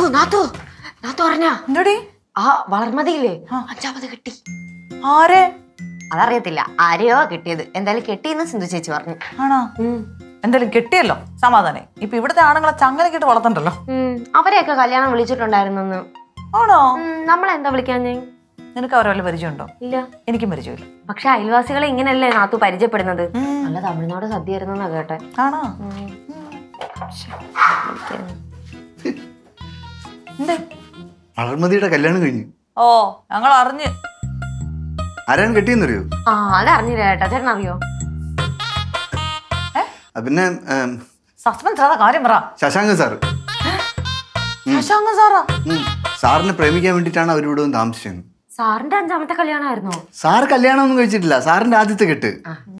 നാത്തു നാത്തു പറഞ്ഞ എന്തടി ആ വളർമതിയില്ലേ അഞ്ചാമത് കിട്ടി ആരെ അതറിയത്തില്ല ആരെയോ കിട്ടിയത് എന്തായാലും കിട്ടിയെന്ന് സിന്ധു ചേച്ചി പറഞ്ഞു ആണോ എന്തായാലും കെട്ടിയല്ലോ സമാധാനെ ഇപ്പൊ ഇവിടുത്തെ ആണുങ്ങളെ ചങ്ങലക്കിട്ട് വളർത്തണ്ടല്ലോ ഉം, അവരെയൊക്കെ കല്യാണം വിളിച്ചിട്ടുണ്ടായിരുന്നെന്ന് ആണോ നമ്മളെന്താ വിളിക്കാഞ്ഞേ നിനക്ക് അവരെ വല്ല പരിചയമുണ്ടോ ഇല്ല എനിക്കും പരിചയമില്ല പക്ഷെ അയൽവാസികളെ ഇങ്ങനെയല്ലേ നാത്തു പരിചയപ്പെടുന്നത് നല്ല തമിഴ്നാട് സദ്യ ആയിരുന്നെന്നാ കേട്ടെ ആണോ എന്തേ വളർമതിയുടെ കല്യാണം കഴിഞ്ഞു ഓ ഞങ്ങൾ അറിഞ്ഞ് ആരാണ് കെട്ടിയെന്നറിയോ ആ അതറിഞ്ഞില്ല കേട്ടാ ചേട്ടൻ അറിയോ ആ, പിന്നെ ഏം, സസ്പെൻസ് ആകാ കാര്യം പറ ശശാങ്ക സാറ് ശശാങ്ക സാറാ ഉം. സാറിനെ പ്രേമിക്കാൻ വേണ്ടിയിട്ടാണ് അവരിവിടെ വന്ന് താമസിച്ചത് സാറിന്റെ അഞ്ചാമത്തെ കല്യാണമായിരുന്നോ സാറ് കല്യാണം ഒന്നും കഴിച്ചിട്ടില്ല സാറിന്റെ ആദ്യത്തെ കെട്ട്